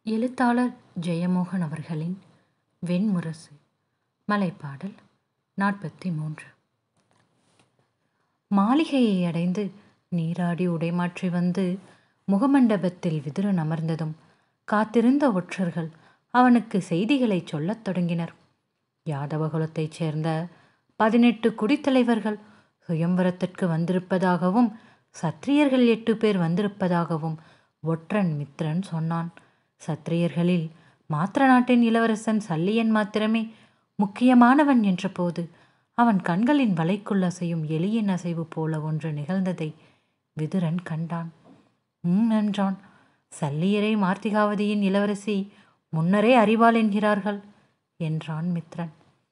எழுத்தாளர் ஜெயமோகன் அவர்களின் வெண்முரசு மலைப்பாடல் நாற்பத்தி மூன்று மாளிகையை அடைந்து நீராடி உடைமாற்றி வந்து முகமண்டபத்தில் விதுரன் அமர்ந்ததும் காத்திருந்த ஒற்றர்கள் அவனுக்கு செய்திகளை சொல்லத் தொடங்கினர் யாதவகுலத்தைச் சேர்ந்த பதினெட்டு குடித்தலைவர்கள் சுயம்பரத்திற்கு வந்திருப்பதாகவும் சத்திரியர்கள் எட்டு பேர் வந்திருப்பதாகவும் ஒற்றன் மித்திரன் சொன்னான் சத்திரியர்களில் மாத்திர நாட்டின் இளவரசன் சல்லியன் மாத்திரமே முக்கியமானவன் என்றபோது அவன் கண்களின் வலைக்குள் அசையும் எலியின் அசைவு போல ஒன்று நிகழ்ந்ததை விதுரன் கண்டான் உம் என்றான் சல்லியரை மார்த்திகாவதியின் இளவரசி முன்னரே அறிவாள் என்கிறார்கள் என்றான் மித்ரன்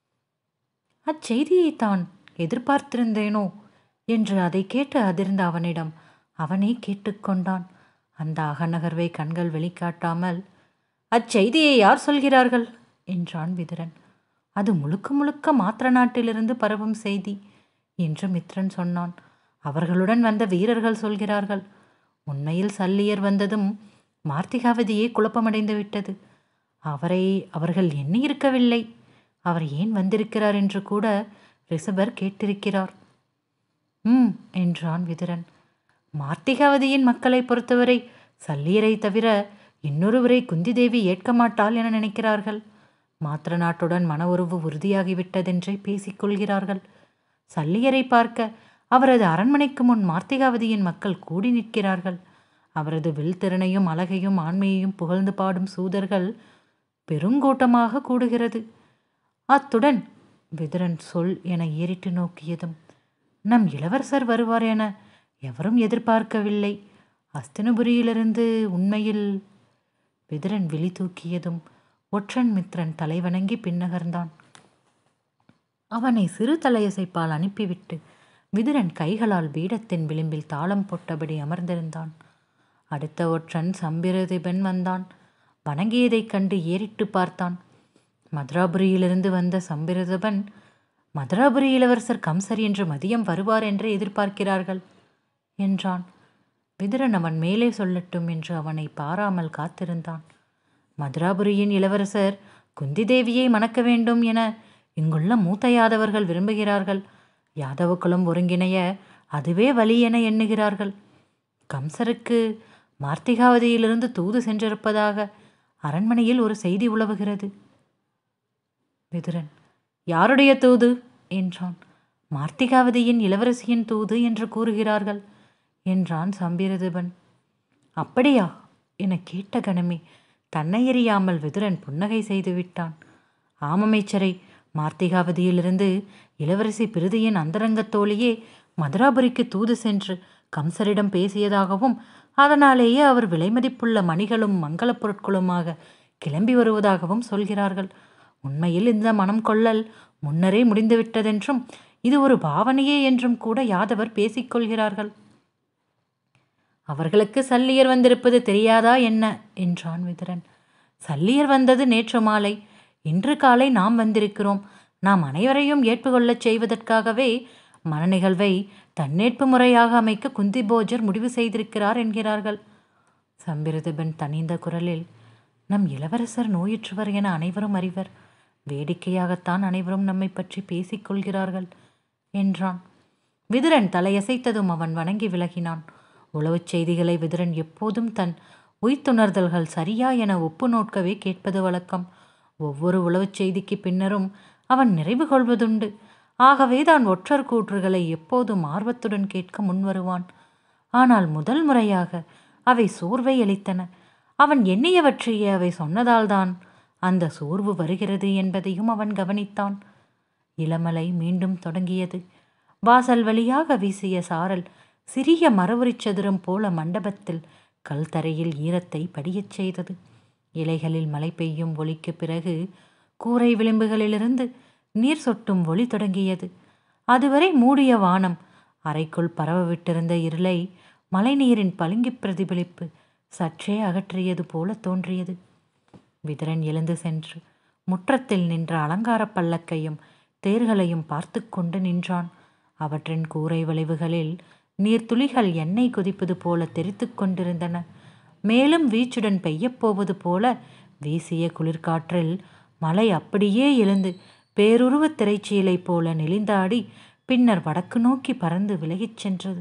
அச்செய்தியை தான் எதிர்பார்த்திருந்தேனோ என்று அதை கேட்டு அதிர்ந்த அவனிடம் அவனே கேட்டுக்கொண்டான் அந்த அகநகர்வை கண்கள் வெளிக்காட்டாமல் அச்செய்தியை யார் சொல்கிறார்கள் என்றான் விதுரன் அது முழுக்க முழுக்க மாத்திர நாட்டிலிருந்து பரவும் செய்தி என்று மித்ரன் சொன்னான் அவர்களுடன் வந்த வீரர்கள் சொல்கிறார்கள் உண்மையில் சல்லியர் வந்ததும் மார்த்திகாவதியே குழப்பமடைந்து விட்டது அவரை அவர்கள் எண்ணி இருக்கவில்லை அவர் ஏன் வந்திருக்கிறார் என்று கூட ரிசபர் கேட்டிருக்கிறார் ம் என்றான் விதுரன் மார்த்திகாவதியின் மக்களை பொறுத்தவரை சல்லியரை தவிர இன்னொருவரை குந்தி தேவி ஏற்க மாட்டாள் என நினைக்கிறார்கள் மாத்திர நாட்டுடன் மன உறவு உறுதியாகிவிட்டதென்றே பேசிக்கொள்கிறார்கள் சல்லியரை பார்க்க அவரது அரண்மனைக்கு முன் மார்த்திகாவதியின் மக்கள் கூடி நிற்கிறார்கள் அவரது வில் திறனையும் அழகையும் ஆண்மையையும் புகழ்ந்து பாடும் சூதர்கள் பெருங்கூட்டமாக கூடுகிறது அத்துடன் விதுரன் சொல் என ஏறிட்டு நோக்கியதும் நம் இளவரசர் வருவார் என எவரும் எதிர்பார்க்கவில்லை அஸ்தினபுரியிலிருந்து உண்மையில் விதுரன் விழி தூக்கியதும் ஒற்றன் மித்ரன் தலைவணங்கி பின்னகர்ந்தான் அவனை சிறு தலையசைப்பால் அனுப்பிவிட்டு விதுரன் கைகளால் பீடத்தின் விளிம்பில் தாளம் போட்டபடி அமர்ந்திருந்தான் அடுத்த ஒற்றன் சம்பிரதிபன் வந்தான் வணங்கியதைக் கண்டு ஏறிட்டு பார்த்தான் மதுராபுரியிலிருந்து வந்த சம்பிரதபன் மதுராபுரி இளவரசர் கம்சர் என்று மதியம் வருவார் என்று எதிர்பார்க்கிறார்கள் என்றான் விதுரன் அவன் மேலே சொல்லட்டும் என்று அவனை பாராமல் காத்திருந்தான் மதுராபுரியின் இளவரசர் குந்தி தேவியை மணக்க வேண்டும் என இங்குள்ள மூத்த யாதவர்கள் விரும்புகிறார்கள் யாதவ குலம் ஒருங்கிணைய அதுவே வழி என எண்ணுகிறார்கள் கம்சருக்கு மார்த்திகாவதியிலிருந்து தூது சென்றிருப்பதாக அரண்மனையில் ஒரு செய்தி உலவுகிறது விதுரன் யாருடைய தூது என்றான் மார்த்திகாவதியின் இளவரசியின் தூது என்று கூறுகிறார்கள் என்றான் சம்பிரதபன் அப்படியா என கேட்ட கணமே தன்னை எறியாமல் விதுரன் புன்னகை செய்து விட்டான் ஆமமைச்சரை மார்த்திகாவதியிலிருந்து இளவரசி பிரிதியின் அந்தரங்கத் தோழியே மதுராபுரிக்கு தூது சென்று கம்சரிடம் பேசியதாகவும் அதனாலேயே அவர் விலைமதிப்புள்ள மணிகளும் மங்களப் பொருட்களுமாக கிளம்பி வருவதாகவும் சொல்கிறார்கள் உண்மையில் இந்த மனம் கொள்ளல் முன்னரே முடிந்துவிட்டதென்றும் இது ஒரு பாவனையே என்றும் கூட யாதவர் பேசிக்கொள்கிறார்கள் அவர்களுக்கு சல்லியர் வந்திருப்பது தெரியாதா என்ன என்றான் விதுரன் சல்லியர் வந்தது நேற்று மாலை இன்று காலை நாம் வந்திருக்கிறோம் நாம் அனைவரையும் ஏற்றுக்கொள்ளச் செய்வதற்காகவே மனநிகழ்வை தன்னேற்பு முறையாக அமைக்க குந்தி போஜர் முடிவு செய்திருக்கிறார் என்கிறார்கள் சம்பிரதபன் தனிந்த குரலில் நம் இளவரசர் நோயுற்றவர் என அனைவரும் அறிவர் வேடிக்கையாகத்தான் அனைவரும் நம்மை பற்றி பேசிக்கொள்கிறார்கள் என்றான் விதுரன் தலையசைத்ததும் அவன் வணங்கி விலகினான் உளவுச் செய்திகளை விதுரன் எப்போதும் தன் உய்த்துணர்தல்கள் சரியா என ஒப்பு நோட்கவே கேட்பது வழக்கம் ஒவ்வொரு உளவுச் செய்திக்கு பின்னரும் அவன் நிறைவு கொள்வதுண்டு ஆகவே தான் ஒற்றர் கூற்றுகளை எப்போதும் ஆர்வத்துடன் கேட்க முன்வருவான் ஆனால் முதல் முறையாக அவை சோர்வை அளித்தன அவன் எண்ணியவற்றையே அவை சொன்னதால்தான் அந்த சோர்வு வருகிறது என்பதையும் அவன் கவனித்தான் இளமலை மீண்டும் தொடங்கியது வாசல் வழியாக வீசிய சாரல் சிறிய மரவுரிச் சதுரம் போல மண்டபத்தில் கல் தரையில் ஈரத்தை படியச் செய்தது இலைகளில் மழை பெய்யும் ஒளிக்கு பிறகு கூரை விளிம்புகளிலிருந்து நீர் சொட்டும் ஒளி தொடங்கியது அதுவரை மூடிய வானம் அறைக்குள் பரவவிட்டிருந்த இருளை மழைநீரின் பளிங்கு பிரதிபலிப்பு சற்றே அகற்றியது போல தோன்றியது விதரன் எழுந்து சென்று முற்றத்தில் நின்ற அலங்கார பல்லக்கையும் தேர்களையும் பார்த்து கொண்டு நின்றான் அவற்றின் கூரை வளைவுகளில் நீர்த்துளிகள் எண்ணெய் கொதிப்பது போல தெரித்து கொண்டிருந்தன மேலும் வீச்சுடன் பெய்யப்போவது போல வீசிய குளிர்காற்றில் மலை அப்படியே எழுந்து பேருருவத் திரைச்சீலை போல நெளிந்தாடி பின்னர் வடக்கு நோக்கி பறந்து விலகிச் சென்றது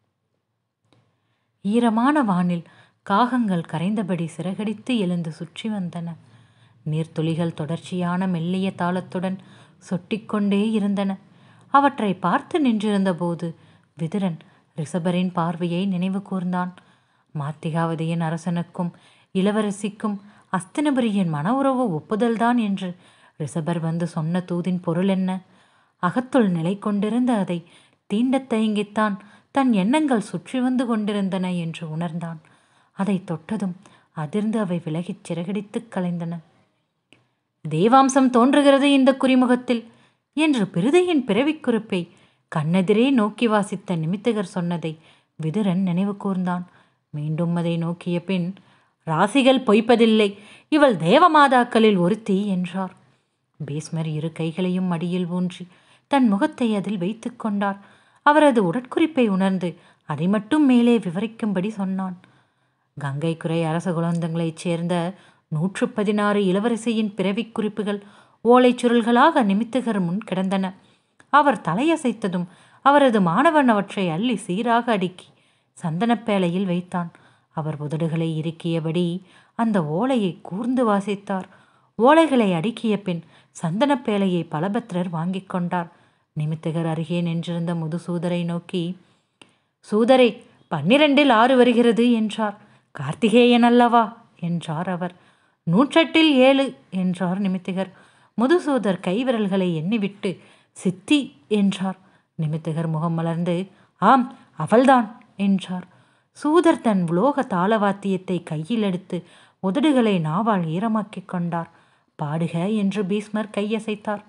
ஈரமான வானில் காகங்கள் கரைந்தபடி சிறகடித்து எழுந்து சுற்றி வந்தன நீர்த்துளிகள் தொடர்ச்சியான மெல்லிய தாளத்துடன் சொட்டிக்கொண்டே இருந்தன அவற்றை பார்த்து நின்றிருந்தபோது விதுரன் ரிஷபரின் பார்வையை நினைவு கூர்ந்தான் மாத்திகாவதியின் அரசனுக்கும் இளவரசிக்கும் அஸ்தினபுரியின் மன உறவு ஒப்புதல்தான் என்று ரிஷபர் வந்து சொன்ன தூதின் பொருள் என்ன அகத்துள் நிலை கொண்டிருந்த அதை தீண்டத் தயங்கித்தான் தன் எண்ணங்கள் சுற்றி வந்து கொண்டிருந்தன என்று உணர்ந்தான் அதை தொட்டதும் அதிர்ந்து அவை விலகிச் சிறகடித்துக் கலைந்தன தேவாம்சம் தோன்றுகிறது இந்த குறிமுகத்தில் என்று பிருதையின் பிறவிக் குறிப்பை கண்ணெதிரே நோக்கி வாசித்த நிமித்தகர் சொன்னதை விதுரன் நினைவு கூர்ந்தான் மீண்டும் அதை நோக்கிய பின் ராசிகள் பொய்ப்பதில்லை இவள் தேவமாதாக்களில் ஒருத்தி என்றார் பீஸ்மர் இரு கைகளையும் மடியில் ஊன்றி தன் முகத்தை அதில் வைத்துக் கொண்டார் அவரது உடற்குறிப்பை உணர்ந்து அதை மட்டும் மேலே விவரிக்கும்படி சொன்னான் கங்கை குறை அரச குலந்தங்களைச் சேர்ந்த நூற்று பதினாறு இளவரசியின் பிறவிக் குறிப்புகள் ஓலைச் சுருள்களாக நிமித்தகர் முன் கிடந்தன அவர் தலையசைத்ததும் அவரது மாணவன் அவற்றை அள்ளி சீராக அடுக்கி சந்தனப்பேலையில் வைத்தான் அவர் உதடுகளை இறுக்கியபடி அந்த ஓலையை கூர்ந்து வாசித்தார் ஓலைகளை அடுக்கிய பின் சந்தனப்பேலையை பலபத்ரர் வாங்கிக் கொண்டார் நிமித்தகர் அருகே நின்றிருந்த முதுசூதரை நோக்கி சூதரே பன்னிரண்டில் ஆறு வருகிறது என்றார் கார்த்திகேயன் அல்லவா என்றார் அவர் நூற்றெட்டில் ஏழு என்றார் நிமித்திகர் முதுசூதர் கைவிரல்களை எண்ணிவிட்டு சித்தி என்றார் நிமித்திகர் முகம் மலர்ந்து ஆம் அவள்தான் என்றார் சூதர் தன் உலோக தாளவாத்தியத்தை கையில் எடுத்து உதடுகளை நாவால் ஈரமாக்கிக் கொண்டார் பாடுக என்று பீஸ்மர் கையசைத்தார்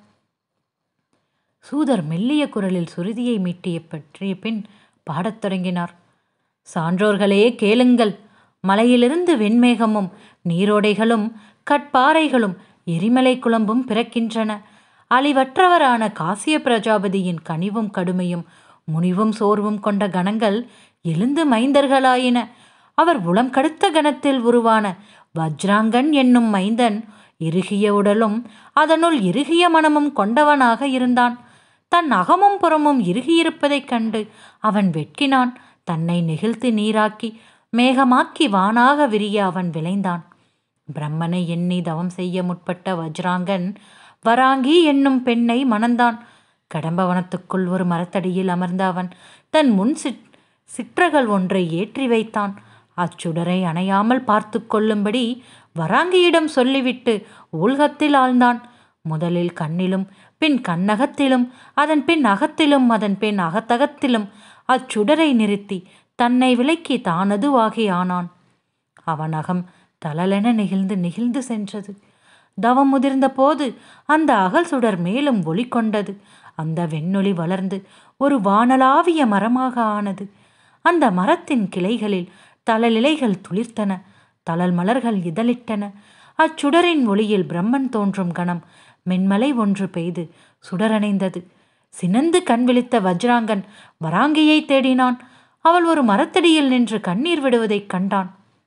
சூதர் மெல்லிய குரலில் சுருதியை மீட்டிய பற்றிய பின் பாடத் தொடங்கினார் சான்றோர்களே கேளுங்கள் மலையிலிருந்து வெண்மேகமும் நீரோடைகளும் கட்பாறைகளும் எரிமலை குழம்பும் பிறக்கின்றன அழிவற்றவரான காசிய பிரஜாபதியின் கனிவும் கடுமையும் முனிவும் சோர்வும் கொண்ட கணங்கள் எழுந்து மைந்தர்களாயின அவர் உளம் கடுத்த கணத்தில் உருவான வஜ்ராங்கன் என்னும் மைந்தன் இறுகிய உடலும் அதனுள் இறுகிய மனமும் கொண்டவனாக இருந்தான் தன் அகமும் புறமும் இறுகியிருப்பதைக் கண்டு அவன் வெட்கினான் தன்னை நெகிழ்த்து நீராக்கி மேகமாக்கி வானாக விரிய அவன் விளைந்தான் பிரம்மனை எண்ணி தவம் செய்ய முற்பட்ட வஜ்ராங்கன் வராங்கி என்னும் பெண்ணை மணந்தான் கடம்பவனத்துக்குள் ஒரு மரத்தடியில் அமர்ந்த அவன் தன் முன் சிற் சிற்றகள் ஒன்றை ஏற்றி வைத்தான் அச்சுடரை அணையாமல் பார்த்து கொள்ளும்படி வராங்கியிடம் சொல்லிவிட்டு ஊழ்கத்தில் ஆழ்ந்தான் முதலில் கண்ணிலும் பின் கண்ணகத்திலும் அதன் பின் அகத்திலும் அதன் பின் அகத்தகத்திலும் அச்சுடரை நிறுத்தி தன்னை விலக்கி தானதுவாகி ஆனான் அவன் அகம் தளலென நெகிழ்ந்து நெகிழ்ந்து சென்றது தவம் முதிர்ந்த போது அந்த அகல் சுடர் மேலும் ஒளி கொண்டது அந்த வெண்ணொளி வளர்ந்து ஒரு வானளாவிய மரமாக ஆனது அந்த மரத்தின் கிளைகளில் தளலிலைகள் துளிர்த்தன தளல் மலர்கள் இதழிட்டன அச்சுடரின் ஒளியில் பிரம்மன் தோன்றும் கணம் மென்மலை ஒன்று பெய்து சுடரணைந்தது சினந்து கண் விழித்த வஜ்ராங்கன் வராங்கியை தேடினான் அவள் ஒரு மரத்தடியில் நின்று கண்ணீர் விடுவதைக் கண்டான்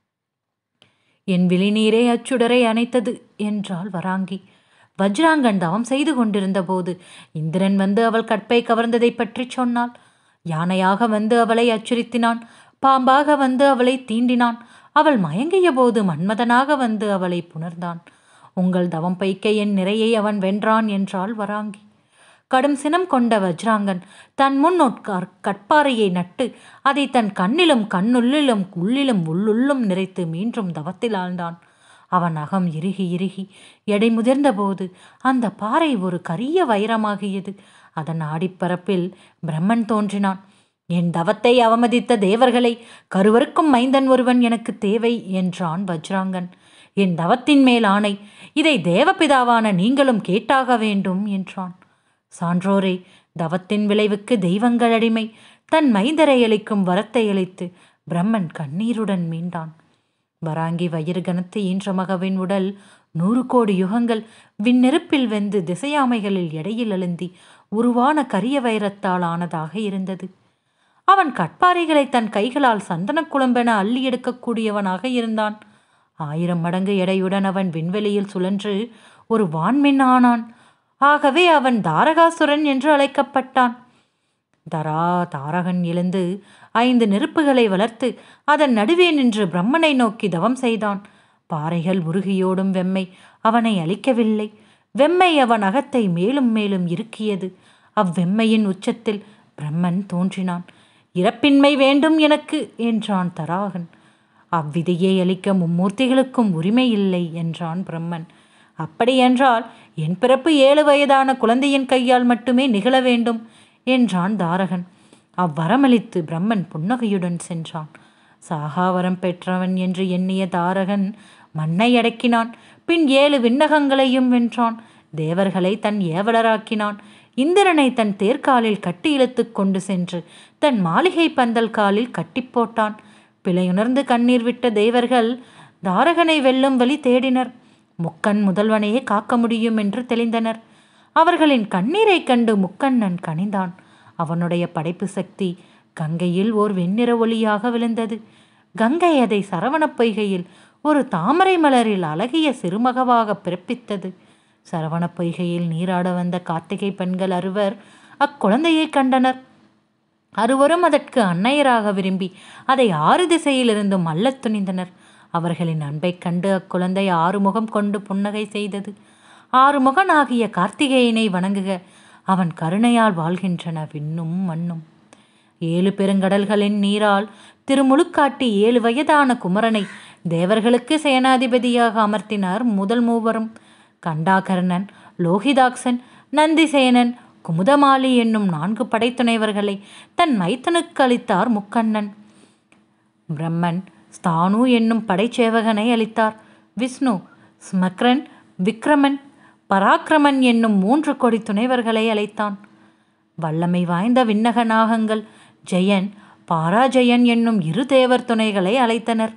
என் விழிநீரே அச்சுடரை அணைத்தது என்றாள் வராங்கி வஜ்ராங்கன் தவம் செய்து கொண்டிருந்த போது இந்திரன் வந்து அவள் கற்பை கவர்ந்ததை பற்றி சொன்னாள் யானையாக வந்து அவளை அச்சுறுத்தினான் பாம்பாக வந்து அவளை தீண்டினான் அவள் மயங்கிய போது மன்மதனாக வந்து அவளை புணர்ந்தான் உங்கள் தவம் பைக்க என் நிறையை அவன் வென்றான் என்றாள் வராங்கி கடும் சினம் கொண்ட வஜ்ராங்கன் தன் முன் உட்கார் கட்பாறையை நட்டு அதை தன் கண்ணிலும் கண்ணுள்ளிலும் உள்ளிலும் உள்ளுள்ளும் நிறைத்து மீண்டும் தவத்தில் ஆழ்ந்தான் அவன் அகம் இறுகி இறுகி எடை முதிர்ந்த போது அந்த பாறை ஒரு கரிய வைரமாகியது அதன் ஆடிப்பரப்பில் பிரம்மன் தோன்றினான் என் தவத்தை அவமதித்த தேவர்களை கருவருக்கும் மைந்தன் ஒருவன் எனக்கு தேவை என்றான் வஜ்ராங்கன் என் தவத்தின் மேல் ஆணை இதை தேவபிதாவான நீங்களும் கேட்டாக வேண்டும் என்றான் சான்றோரே தவத்தின் விளைவுக்கு தெய்வங்கள் அடிமை தன் மைந்தரை அளிக்கும் வரத்தை அளித்து பிரம்மன் கண்ணீருடன் மீண்டான் வராங்கி வயிறு கனத்து ஈன்ற மகவின் உடல் நூறு கோடி யுகங்கள் விண்ணெருப்பில் வெந்து திசையாமைகளில் எடையில் அழுந்தி உருவான கரிய வைரத்தால் ஆனதாக இருந்தது அவன் கட்பாறைகளை தன் கைகளால் சந்தனக் குழம்பென அள்ளி எடுக்கக்கூடியவனாக இருந்தான் ஆயிரம் மடங்கு எடையுடன் அவன் விண்வெளியில் சுழன்று ஒரு வான்மின் ஆனான் ஆகவே அவன் தாரகாசுரன் என்று அழைக்கப்பட்டான் தரா தாரகன் எழுந்து ஐந்து நெருப்புகளை வளர்த்து அதன் நடுவே நின்று பிரம்மனை நோக்கி தவம் செய்தான் பாறைகள் உருகியோடும் வெம்மை அவனை அழிக்கவில்லை வெம்மை அவன் அகத்தை மேலும் மேலும் இறுக்கியது அவ்வெம்மையின் உச்சத்தில் பிரம்மன் தோன்றினான் இறப்பின்மை வேண்டும் எனக்கு என்றான் தராகன் அவ்விதையை அளிக்க மும்மூர்த்திகளுக்கும் உரிமை இல்லை என்றான் பிரம்மன் அப்படியென்றால் என் பிறப்பு ஏழு வயதான குழந்தையின் கையால் மட்டுமே நிகழ வேண்டும் என்றான் தாரகன் அவ்வரமளித்து பிரம்மன் புன்னகையுடன் சென்றான் சாகாவரம் பெற்றவன் என்று எண்ணிய தாரகன் மண்ணை அடக்கினான் பின் ஏழு விண்ணகங்களையும் வென்றான் தேவர்களை தன் ஏவலராக்கினான் இந்திரனை தன் தேர்காலில் கட்டி இழுத்துக் கொண்டு சென்று தன் மாளிகை பந்தல் காலில் கட்டி போட்டான் பிழையுணர்ந்து கண்ணீர் விட்ட தேவர்கள் தாரகனை வெல்லும் வழி தேடினர் முக்கன் முதல்வனையே காக்க முடியும் என்று தெளிந்தனர் அவர்களின் கண்ணீரைக் கண்டு முக்கண்ணன் கனிந்தான் அவனுடைய படைப்பு சக்தி கங்கையில் ஓர் வெண்ணிற ஒளியாக விழுந்தது கங்கை அதை சரவணப் பொய்கையில் ஒரு தாமரை மலரில் அழகிய சிறுமகவாக பிறப்பித்தது சரவணப் பொய்கையில் நீராட வந்த கார்த்திகை பெண்கள் அறுவர் அக்குழந்தையை கண்டனர் அறுவரும் அதற்கு அன்னையராக விரும்பி அதை ஆறு திசையிலிருந்தும் அள்ளத் துணிந்தனர் அவர்களின் அன்பைக் கண்டு அக்குழந்தை ஆறுமுகம் கொண்டு புன்னகை செய்தது ஆறுமுகனாகிய கார்த்திகேயனை வணங்குக அவன் கருணையால் வாழ்கின்றன விண்ணும் மண்ணும் ஏழு பெருங்கடல்களின் நீரால் திருமுழுக்காட்டி ஏழு வயதான குமரனை தேவர்களுக்கு சேனாதிபதியாக அமர்த்தினார் முதல் மூவரும் கண்டாகர்ணன் லோகிதாக்சன் நந்திசேனன் குமுதமாலி என்னும் நான்கு படைத்துணைவர்களை தன் மைத்தனுக்கு அளித்தார் முக்கண்ணன் பிரம்மன் ஸ்தானு என்னும் படைச்சேவகனை அளித்தார் விஷ்ணு ஸ்மக்ரன் விக்ரமன் பராக்கிரமன் என்னும் மூன்று கொடி துணைவர்களை அழைத்தான் வல்லமை வாய்ந்த விண்ணக நாகங்கள் ஜெயன் பாராஜயன் என்னும் இரு தேவர் துணைகளை அழைத்தனர்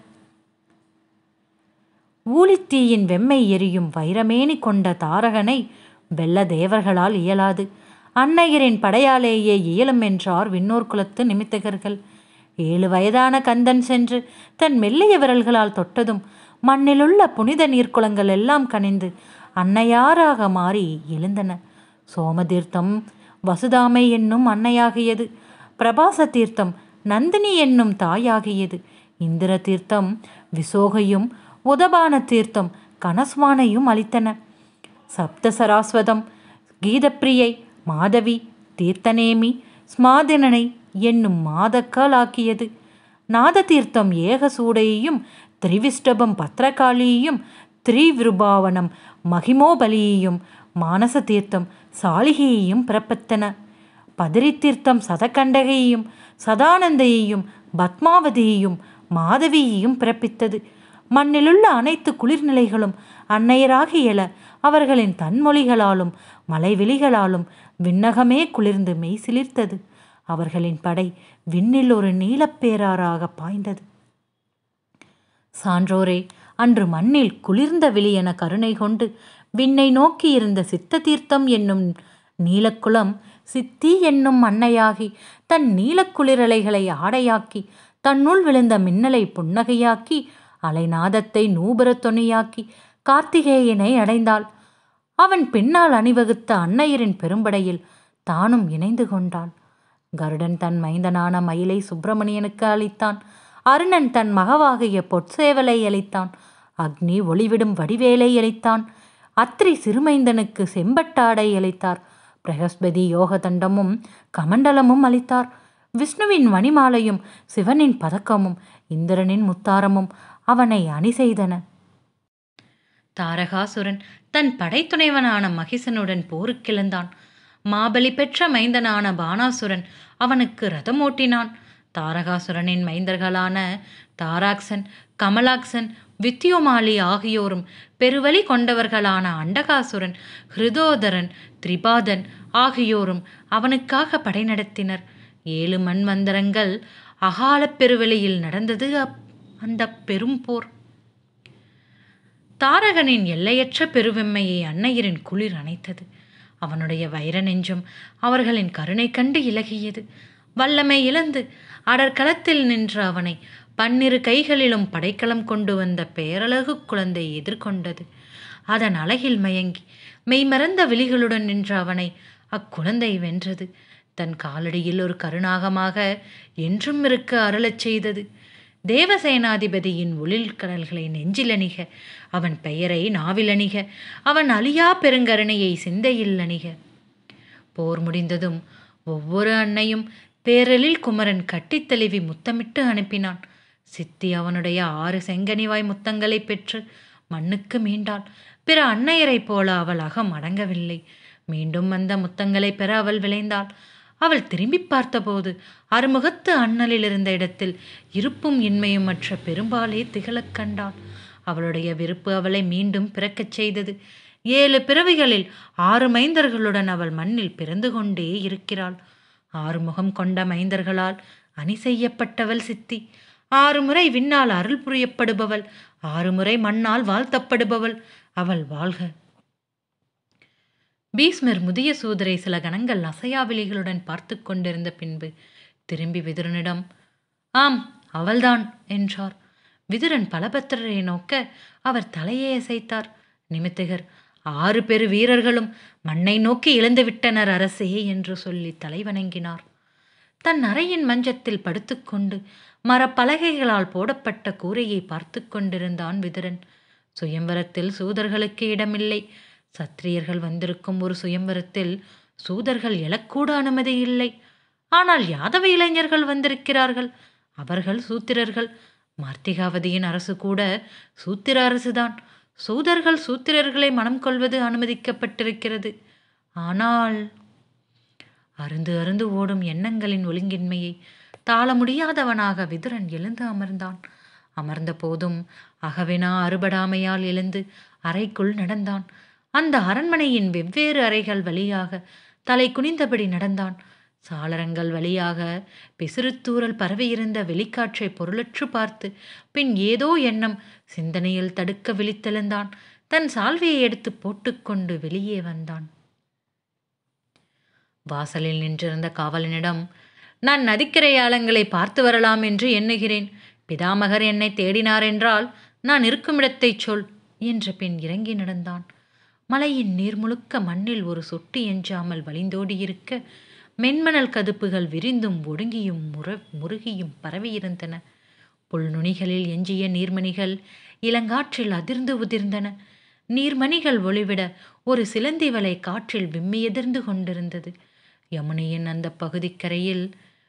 ஊழித்தீயின் வெம்மை எரியும் வைரமேனி கொண்ட தாரகனை வெல்ல தேவர்களால் இயலாது அன்னையரின் படையாலேயே இயலும் என்றார் விண்ணோர் குலத்து நிமித்தகர்கள் ஏழு வயதான கந்தன் சென்று தன் மெல்லிய விரல்களால் தொட்டதும் மண்ணிலுள்ள புனித நீர்க்குளங்கள் எல்லாம் கனிந்து அன்னையாராக மாறி எழுந்தன சோமதீர்த்தம் வசுதாமை என்னும் அன்னையாகியது பிரபாச தீர்த்தம் நந்தினி என்னும் தாயாகியது இந்திர தீர்த்தம் விசோகையும் உதபான தீர்த்தம் கனஸ்வானையும் அளித்தன சப்த சராஸ்வதம் கீதப்பிரியை மாதவி தீர்த்தநேமி ஸ்மாதினனை என்னும் மாதக்கால் ஆக்கியது நாத தீர்த்தம் ஏகசூடையையும் திரிவிஷ்டபம் பத்ரகாளியையும் திரிவிருபாவனம் மகிமோபலியையும் மானச தீர்த்தம் சாலிகையையும் பிறப்பித்தன பதிரி தீர்த்தம் சதகண்டகையையும் சதானந்தையையும் பத்மாவதியையும் மாதவியையும் பிறப்பித்தது மண்ணிலுள்ள அனைத்து குளிர்நிலைகளும் அன்னையராக இயல அவர்களின் தன்மொழிகளாலும் மலைவெளிகளாலும் விண்ணகமே குளிர்ந்து மெய் சிலிர்த்தது அவர்களின் படை விண்ணில் ஒரு நீலப்பேராராக பாய்ந்தது சான்றோரே அன்று மண்ணில் குளிர்ந்த வெளியென கருணை கொண்டு விண்ணை நோக்கி இருந்த சித்த தீர்த்தம் என்னும் நீலக்குளம் சித்தி என்னும் அன்னையாகி தன் நீலக்குளிரலைகளை ஆடையாக்கி தன்னுள் விழுந்த மின்னலை புன்னகையாக்கி அலைநாதத்தை நூபுர தொனியாக்கி கார்த்திகேயனை அடைந்தாள் அவன் பின்னால் அணிவகுத்த அன்னையரின் பெரும்படையில் தானும் இணைந்து கொண்டாள் கருடன் தன் மைந்தனான மயிலை சுப்பிரமணியனுக்கு அளித்தான் அருணன் தன் மகவாகிய பொற்சேவலை அளித்தான் அக்னி ஒளிவிடும் வடிவேலை அளித்தான் அத்ரி சிறுமைந்தனுக்கு செம்பட்டாடை அளித்தார் பிரகஸ்பதி யோகதண்டமும் கமண்டலமும் அளித்தார் விஷ்ணுவின் மணிமாலையும் சிவனின் பதக்கமும் இந்திரனின் முத்தாரமும் அவனை அணி செய்தன தாரகாசுரன் தன் படைத்துணைவனான மகிசனுடன் போருக்கிழந்தான் மாபலி பெற்ற மைந்தனான பானாசுரன் அவனுக்கு ரதமோட்டினான் தாரகாசுரனின் மைந்தர்களான தாராக்சன் கமலாக்சன் வித்யோமாலி ஆகியோரும் பெருவலி கொண்டவர்களான அண்டகாசுரன் ஹிருதோதரன் திரிபாதன் ஆகியோரும் அவனுக்காக படை நடத்தினர் ஏழு மண்மந்தரங்கள் அகாலப் பெருவெளியில் நடந்தது அப் அந்த பெரும் போர் தாரகனின் எல்லையற்ற பெருவெம்மையை அன்னையரின் குளிர் அணைத்தது அவனுடைய வைர நெஞ்சம் அவர்களின் கருணை கண்டு இலகியது வல்லமை இழந்து அடற்களத்தில் நின்ற அவனை பன்னிரு கைகளிலும் படைக்கலம் கொண்டு வந்த பேரழகு குழந்தை எதிர்கொண்டது அதன் அழகில் மயங்கி மெய்மறந்த விழிகளுடன் நின்ற அவனை அக்குழந்தை வென்றது தன் காலடியில் ஒரு கருணாகமாக என்றும் இருக்க அருளச் செய்தது தேவசேனாதிபதியின் ஒளில் கடல்களை நெஞ்சில் அணிக அவன் பெயரை நாவில் அணிக அவன் அழியா பெருங்கருணையை சிந்தையில் அணிக போர் முடிந்ததும் ஒவ்வொரு அன்னையும் பேரலில் குமரன் கட்டித் தழுவி முத்தமிட்டு அனுப்பினான் சித்தி அவனுடைய ஆறு செங்கனிவாய் முத்தங்களை பெற்று மண்ணுக்கு மீண்டாள் பிற அன்னையரைப் போல அவள் அகம் அடங்கவில்லை மீண்டும் அந்த முத்தங்களை பெற அவள் விளைந்தாள் அவள் திரும்பி பார்த்தபோது அறுமுகத்து அண்ணலில் இருந்த இடத்தில் இருப்பும் இன்மையும் மற்ற பெரும்பாலே திகழக் கண்டாள் அவளுடைய விருப்பு அவளை மீண்டும் பிறக்கச் செய்தது ஏழு பிறவிகளில் ஆறு மைந்தர்களுடன் அவள் மண்ணில் பிறந்து கொண்டே இருக்கிறாள் ஆறு முகம் கொண்ட மைந்தர்களால் அணி செய்யப்பட்டவள் சித்தி ஆறு முறை விண்ணால் அருள் புரியப்படுபவள் ஆறு முறை மண்ணால் வாழ்த்தப்படுபவள் அவள் வாழ்க பீஸ்மர் முதிய சூதரை சில கணங்கள் அசையாவிலிகளுடன் பார்த்து கொண்டிருந்த பின்பு திரும்பி விதுரனிடம் ஆம் அவள்தான் என்றார் விதுரன் பலபத்திரரை நோக்க அவர் தலையை அசைத்தார் நிமித்திகர் ஆறு பெரு வீரர்களும் மண்ணை நோக்கி இழந்து விட்டனர் அரசே என்று சொல்லி தலைவணங்கினார் தன் அறையின் மஞ்சத்தில் படுத்துக்கொண்டு மரப்பலகைகளால் போடப்பட்ட கூரையை பார்த்து கொண்டிருந்தான் விதுரன் சுயம்பரத்தில் சூதர்களுக்கு இடமில்லை சத்திரியர்கள் வந்திருக்கும் ஒரு சுயம்பரத்தில் சூதர்கள் எழக்கூட அனுமதி இல்லை ஆனால் யாதவ இளைஞர்கள் வந்திருக்கிறார்கள் அவர்கள் சூத்திரர்கள் மார்த்திகாவதியின் அரசு கூட சூத்திர அரசுதான் சூதர்கள் சூத்திரர்களை மனம் கொள்வது அனுமதிக்கப்பட்டிருக்கிறது ஆனால் அருந்து அருந்து ஓடும் எண்ணங்களின் ஒழுங்கின்மையை தாள முடியாதவனாக விதுரன் எழுந்து அமர்ந்தான் அமர்ந்த போதும் அகவினா அறுபடாமையால் எழுந்து அறைக்குள் நடந்தான் அந்த அரண்மனையின் வெவ்வேறு அறைகள் வழியாக தலை குனிந்தபடி நடந்தான் சாளரங்கள் வழியாக பிசிறுத்தூரல் பரவியிருந்த வெளிக்காற்றை பொருளற்று பார்த்து பின் ஏதோ எண்ணம் சிந்தனையில் தடுக்க விழித்தெழுந்தான் தன் சால்வையை எடுத்து போட்டுக்கொண்டு வெளியே வந்தான் வாசலில் நின்றிருந்த காவலனிடம் நான் நதிக்கரை ஆழங்களை பார்த்து வரலாம் என்று எண்ணுகிறேன் பிதாமகர் என்னை தேடினார் என்றால் நான் இருக்கும் இடத்தைச் சொல் என்ற பின் இறங்கி நடந்தான் மலையின் நீர் முழுக்க மண்ணில் ஒரு சொட்டு எஞ்சாமல் வழிந்தோடியிருக்க மென்மணல் கதுப்புகள் விரிந்தும் ஒடுங்கியும் முற முருகியும் பரவியிருந்தன புல்நுனிகளில் எஞ்சிய நீர்மணிகள் இளங்காற்றில் அதிர்ந்து உதிர்ந்தன நீர்மணிகள் ஒளிவிட ஒரு சிலந்தி வலை காற்றில் விம்மி எதிர்ந்து கொண்டிருந்தது யமுனையின் அந்த பகுதிக்கரையில்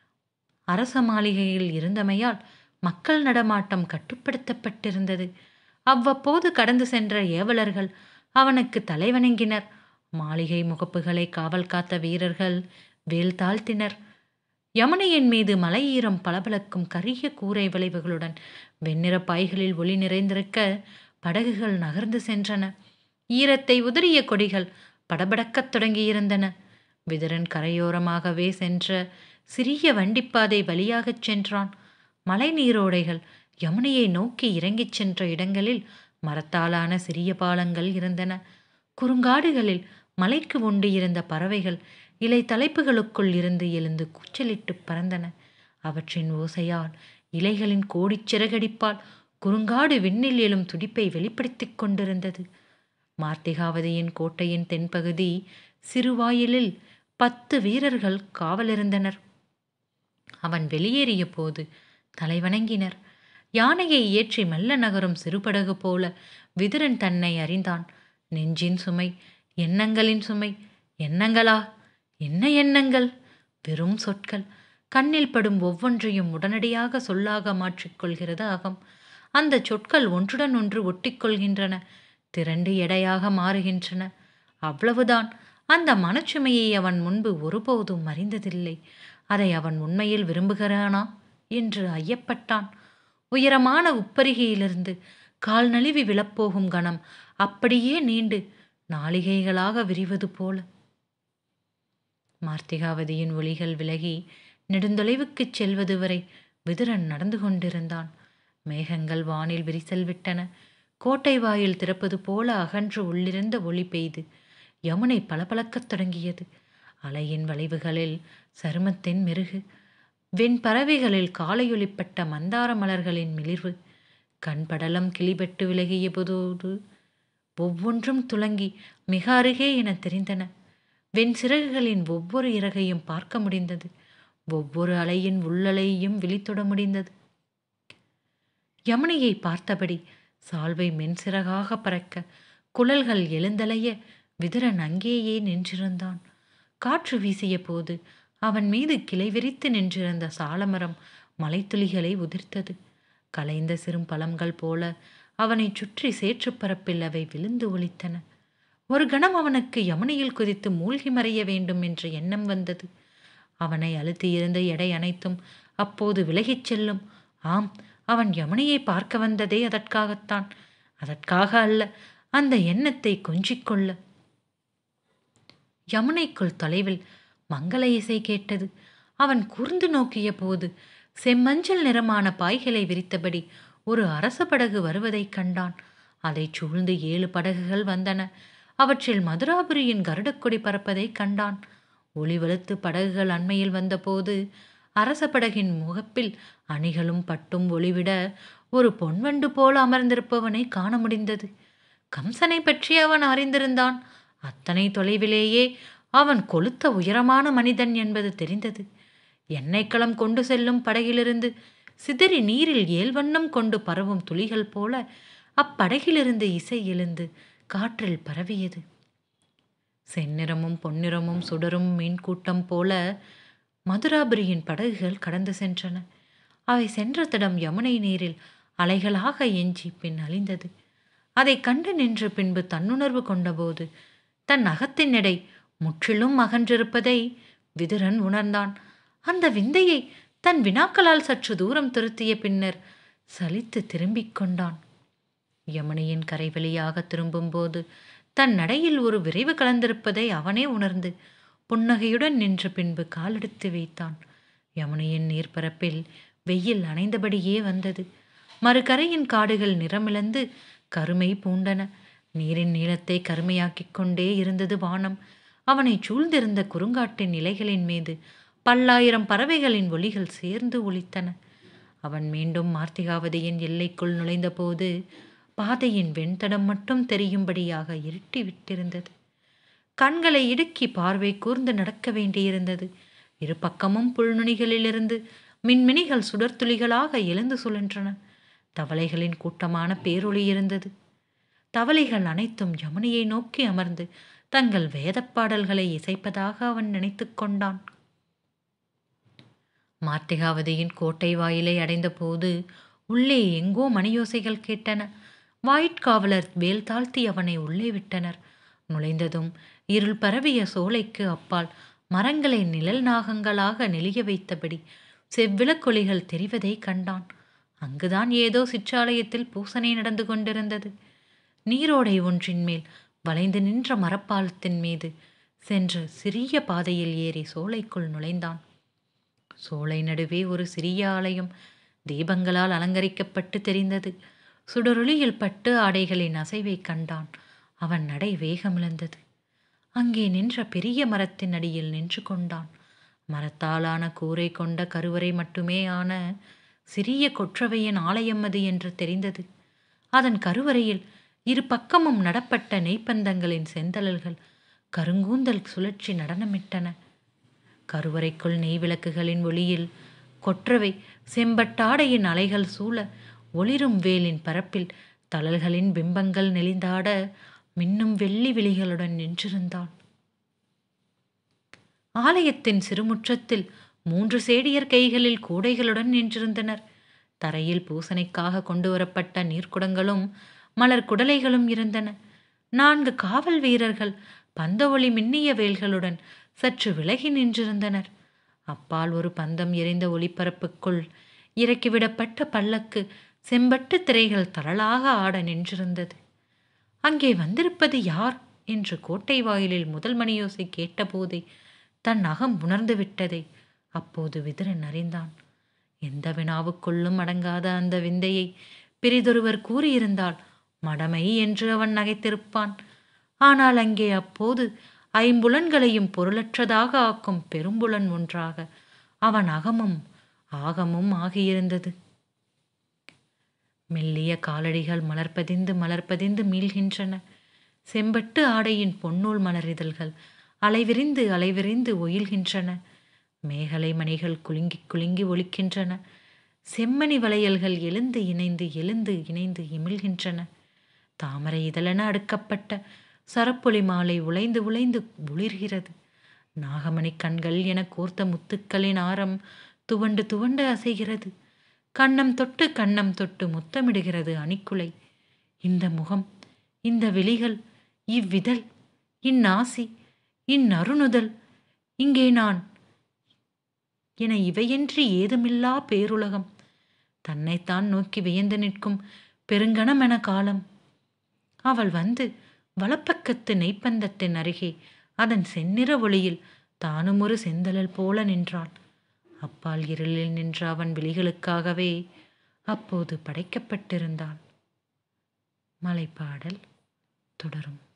அரச மாளிகையில் இருந்தமையால் மக்கள் நடமாட்டம் கட்டுப்படுத்தப்பட்டிருந்தது அவ்வப்போது கடந்து சென்ற ஏவலர்கள் அவனுக்கு தலைவணங்கினர் மாளிகை முகப்புகளை காவல் காத்த வீரர்கள் வேல் தாழ்த்தினர் யமுனையின் மீது மலை ஈரம் பளபளக்கும் கரிய கூரை விளைவுகளுடன் வெண்ணிற பாய்களில் ஒளி நிறைந்திருக்க படகுகள் நகர்ந்து சென்றன ஈரத்தை உதறிய கொடிகள் படபடக்கத் தொடங்கியிருந்தன விதுரன் கரையோரமாகவே சென்ற சிறிய வண்டிப்பாதை வழியாகச் சென்றான் மலை நீரோடைகள் யமுனையை நோக்கி இறங்கிச் சென்ற இடங்களில் மரத்தாலான சிறிய பாலங்கள் இருந்தன குறுங்காடுகளில் மலைக்கு ஒண்டு இருந்த பறவைகள் இலை தலைப்புகளுக்குள் இருந்து எழுந்து கூச்சலிட்டு பறந்தன அவற்றின் ஓசையால் இலைகளின் கோடிச் சிறகடிப்பால் குறுங்காடு விண்ணில் எழும் துடிப்பை வெளிப்படுத்திக் கொண்டிருந்தது மார்த்திகாவதியின் கோட்டையின் தென்பகுதி சிறுவாயிலில் பத்து வீரர்கள் காவலிருந்தனர் அவன் வெளியேறிய போது தலைவணங்கினர் யானையை ஏற்றி மெல்ல நகரும் சிறுபடகு போல விதுரன் தன்னை அறிந்தான் நெஞ்சின் சுமை எண்ணங்களின் சுமை எண்ணங்களா என்ன எண்ணங்கள் வெறும் சொற்கள் கண்ணில் படும் ஒவ்வொன்றையும் உடனடியாக சொல்லாக மாற்றிக்கொள்கிறது அகம் அந்த சொற்கள் ஒன்றுடன் ஒன்று ஒட்டிக்கொள்கின்றன திரண்டு எடையாக மாறுகின்றன அவ்வளவுதான் அந்த மனச்சுமையை அவன் முன்பு ஒருபோதும் அறிந்ததில்லை அதை அவன் உண்மையில் விரும்புகிறானா என்று ஐயப்பட்டான் உயரமான உப்பரிகையிலிருந்து கால் நழுவி விழப்போகும் கணம் அப்படியே நீண்டு நாளிகைகளாக விரிவது போல மார்த்திகாவதியின் ஒளிகள் விலகி நெடுந்தொலைவுக்குச் செல்வது வரை விதுரன் நடந்து கொண்டிருந்தான் மேகங்கள் வானில் விரிசல் விட்டன கோட்டை வாயில் திறப்பது போல அகன்று உள்ளிருந்த ஒளி பெய்து யமுனை பளபளக்கத் தொடங்கியது அலையின் வளைவுகளில் சருமத்தின் மெருகு வெண்பறவைகளில் காலையொலிப்பட்ட மந்தார மலர்களின் மிளிர்வு கண்படலம் கிளிபெட்டு விலகிய போதோடு ஒவ்வொன்றும் துலங்கி மிக அருகே என தெரிந்தன வெண்சிறகுகளின் ஒவ்வொரு இறகையும் பார்க்க முடிந்தது ஒவ்வொரு அலையின் உள்ளலையையும் விழித்தொட முடிந்தது யமுனையை பார்த்தபடி சால்வை மென்சிறகாக பறக்க குழல்கள் எழுந்தலைய விதுரன் அங்கேயே நின்றிருந்தான் காற்று வீசிய போது அவன் மீது கிளை விரித்து நின்றிருந்த சாலமரம் மலைத்துளிகளை உதிர்த்தது கலைந்த சிறும் பழங்கள் போல அவனைச் சுற்றி சேற்றுப் பரப்பில் அவை விழுந்து ஒலித்தன ஒரு கணம் அவனுக்கு யமுனையில் குதித்து மூழ்கி மறைய வேண்டும் என்ற எண்ணம் வந்தது அவனை அழுத்தியிருந்த எடை அனைத்தும் அப்போது விலகிச் செல்லும் ஆம் அவன் யமுனையை பார்க்க வந்ததே அதற்காகத்தான் அதற்காக அல்ல அந்த எண்ணத்தை கொஞ்சிக்கொள்ள யமுனைக்குள் தொலைவில் மங்கள இசை கேட்டது அவன் கூர்ந்து நோக்கிய போது செம்மஞ்சள் நிறமான பாய்களை விரித்தபடி ஒரு அரச படகு வருவதைக் கண்டான் அதைச் சூழ்ந்து ஏழு படகுகள் வந்தன அவற்றில் மதுராபுரியின் கருடக்கொடி பறப்பதைக் கண்டான் ஒளி வெளுத்து படகுகள் அண்மையில் வந்தபோது அரச படகின் முகப்பில் அணிகளும் பட்டும் ஒளிவிட ஒரு பொன்வண்டு போல அமர்ந்திருப்பவனை காண முடிந்தது கம்சனை பற்றி அவன் அறிந்திருந்தான் அத்தனை தொலைவிலேயே அவன் கொளுத்த உயரமான மனிதன் என்பது தெரிந்தது எண்ணெய் களம் கொண்டு செல்லும் படகிலிருந்து சிதறி நீரில் ஏல்வண்ணம் கொண்டு பரவும் துளிகள் போல அப்படகிலிருந்து இசை எழுந்து காற்றில் பரவியது செந்நிறமும் பொன்னிறமும் சுடரும் மீன் கூட்டம் போல மதுராபுரியின் படகுகள் கடந்து சென்றன அவை சென்ற தடம் யமுனை நீரில் அலைகளாக எஞ்சி பின் அழிந்தது அதை கண்டு நின்று பின்பு தன்னுணர்வு கொண்டபோது தன் அகத்தின் எடை முற்றிலும் அகன்றிருப்பதை விதுரன் உணர்ந்தான் அந்த விந்தையை தன் வினாக்களால் சற்று தூரம் துரத்திய பின்னர் சலித்து திரும்பிக் கொண்டான் யமுனையின் கரை வழியாக திரும்பும்போது தன் நடையில் ஒரு விரைவு கலந்திருப்பதை அவனே உணர்ந்து புன்னகையுடன் நின்று பின்பு காலெடுத்து வைத்தான் யமுனையின் நீர்ப்பரப்பில் வெயில் அணைந்தபடியே வந்தது மறுகரையின் காடுகள் நிறமிழந்து கருமை பூண்டன நீரின் நீளத்தை கருமையாக்கிக் கொண்டே இருந்தது வானம் அவனை சூழ்ந்திருந்த குறுங்காட்டின் இலைகளின் மீது பல்லாயிரம் பறவைகளின் ஒலிகள் சேர்ந்து ஒலித்தன அவன் மீண்டும் மார்த்திகாவதியின் எல்லைக்குள் நுழைந்தபோது பாதையின் வெண்தடம் மட்டும் தெரியும்படியாக இருட்டி விட்டிருந்தது கண்களை இடுக்கி பார்வை கூர்ந்து நடக்க வேண்டியிருந்தது இரு பக்கமும் புல்நுனிகளிலிருந்து மின்மினிகள் சுடர்த்துளிகளாக எழுந்து சுழன்றன தவளைகளின் கூட்டமான பேரொளி இருந்தது தவளைகள் அனைத்தும் யமுனையை நோக்கி அமர்ந்து தங்கள் வேதப் பாடல்களை இசைப்பதாக அவன் நினைத்து கொண்டான் மார்த்திகாவதியின் கோட்டை வாயிலை அடைந்தபோது உள்ளே எங்கோ மணியோசைகள் கேட்டன வாயிற்காவலர் வேல் தாழ்த்தி அவனை உள்ளே விட்டனர் நுழைந்ததும் இருள் பரவிய சோலைக்கு அப்பால் மரங்களை நிழல் நாகங்களாக நெளிய வைத்தபடி செவ்விளக்கொலிகள் தெரிவதை கண்டான் அங்குதான் ஏதோ சிற்றாலயத்தில் பூசனை நடந்து கொண்டிருந்தது நீரோடை ஒன்றின் மேல் வளைந்து நின்ற மரப்பாலத்தின் மீது சென்று சிறிய பாதையில் ஏறி சோலைக்குள் நுழைந்தான் சோலை நடுவே ஒரு சிறிய ஆலயம் தீபங்களால் அலங்கரிக்கப்பட்டு தெரிந்தது சுடரொளியில் பட்டு ஆடைகளின் அசைவை கண்டான் அவன் நடை வேகமிழந்தது அங்கே நின்ற பெரிய மரத்தின் அடியில் நின்று கொண்டான் மரத்தாலான கூரை கொண்ட கருவறை மட்டுமே ஆன சிறிய கொற்றவையின் ஆலயம் அது என்று தெரிந்தது அதன் கருவறையில் இரு பக்கமும் நடப்பட்ட நெய்ப்பந்தங்களின் செந்தழல்கள் கருங்கூந்தல் சுழற்சி நடனமிட்டன கருவறைக்குள் நெய் விளக்குகளின் ஒளியில் கொற்றவை செம்பட்டாடையின் அலைகள் சூழ ஒளிரும் வேலின் பரப்பில் தழல்களின் பிம்பங்கள் நெளிந்தாட மின்னும் வெள்ளி விழிகளுடன் நின்றிருந்தான் ஆலயத்தின் சிறுமுற்றத்தில் மூன்று சேடியர் கைகளில் கூடைகளுடன் நின்றிருந்தனர் தரையில் பூசணைக்காக கொண்டு வரப்பட்ட நீர்க்குடங்களும் மலர் குடலைகளும் இருந்தன நான்கு காவல் வீரர்கள் பந்த ஒளி மின்னிய வேல்களுடன் சற்று விலகி நின்றிருந்தனர் அப்பால் ஒரு பந்தம் எரிந்த ஒளிபரப்புக்குள் இறக்கிவிடப்பட்ட பல்லக்கு செம்பட்டு திரைகள் தரளாக ஆட நின்றிருந்தது அங்கே வந்திருப்பது யார் என்று கோட்டை வாயிலில் முதல் மணியோசை கேட்டபோதே தன் அகம் உணர்ந்து விட்டதை அப்போது விதுரன் அறிந்தான் எந்த வினாவுக்குள்ளும் அடங்காத அந்த விந்தையை பிரிதொருவர் கூறியிருந்தால் மடமை என்று அவன் நகைத்திருப்பான் ஆனால் அங்கே அப்போது ஐம்புலன்களையும் பொருளற்றதாக ஆக்கும் பெரும்புலன் ஒன்றாக அவன் அகமும் ஆகமும் ஆகியிருந்தது மெல்லிய காலடிகள் மலர்பதிந்து மலர்பதிந்து மீள்கின்றன செம்பட்டு ஆடையின் பொன்னூல் மலரிதழ்கள் அலைவிரிந்து அலைவிரிந்து ஒயில்கின்றன மேகலை மணிகள் குலுங்கி குலுங்கி ஒலிக்கின்றன செம்மணி வளையல்கள் எழுந்து இணைந்து எழுந்து இணைந்து இமிழ்கின்றன தாமரை இதழென அடுக்கப்பட்ட சரப்பொலி மாலை உழைந்து உழைந்து ஒளிர்கிறது நாகமணி கண்கள் என கோர்த்த முத்துக்களின் ஆரம் துவண்டு துவண்டு அசைகிறது கண்ணம் தொட்டு கண்ணம் தொட்டு முத்தமிடுகிறது அணிக்குலை இந்த முகம் இந்த விழிகள் இவ்விதழ் இந்நாசி இந்நறுணுதல் இங்கே நான் என இவையன்றி ஏதுமில்லா பேருலகம் தன்னைத்தான் நோக்கி வியந்து நிற்கும் பெருங்கணமென காலம் அவள் வந்து வலப்பக்கத்து நெய்ப்பந்தத்தின் அருகே அதன் செந்நிற ஒளியில் தானும் ஒரு செந்தழல் போல நின்றாள் அப்பால் இருளில் நின்ற அவன் விழிகளுக்காகவே அப்போது படைக்கப்பட்டிருந்தாள் மலைப்பாடல் தொடரும்